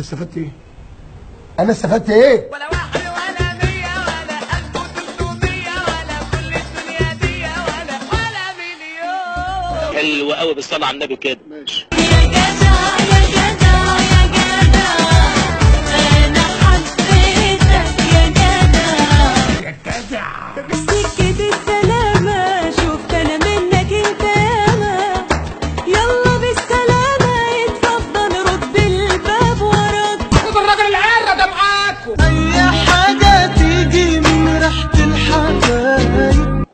استفدت ايه انا استفدت ايه ولا واحد ولا مية ولا ألف وتلتمية ولا كل الدنيا دي ولا ولا مليون حلو قوي بالصلاه على النبي كده ماشي يا جدع يا جدع يا جدع انا حبيتك يا جدع يا جدع سكة السلامة شفت انا منك انت ياما يلا بالسلامة اتفضل رد الباب وراك خد الراجل العرة ده معاكم اي حاجة تيجي من ريحة الحبايب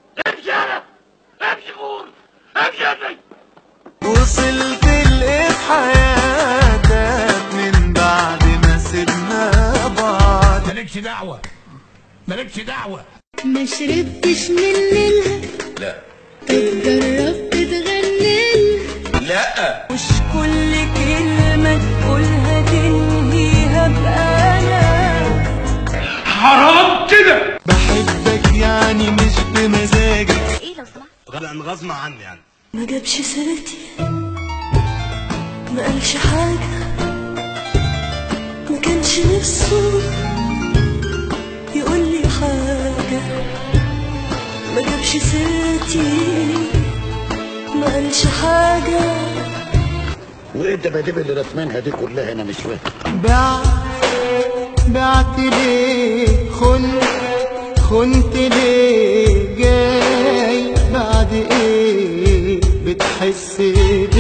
وصلت لقيت حياتك من بعد ما سيبنا بعض مالكش دعوة مالكش دعوة ما شربتش من نيلها لا طب جربت تغني لا مش كل كلمة تقولها تنهيها بأنا بحبك يعني مش بمزاجك ايه لو سمحت غلط غصب عني يعني ما جابش سيرتي ما قالش حاجة ما كانش نفسه يقول لي حاجة ما جابش سيرتي ما قالش حاجة وايه الدباديب اللي رسمينها دي كلها انا مش فاهم بعت بعت ليه خنت خنت ليه جاي بعد ايه بتحس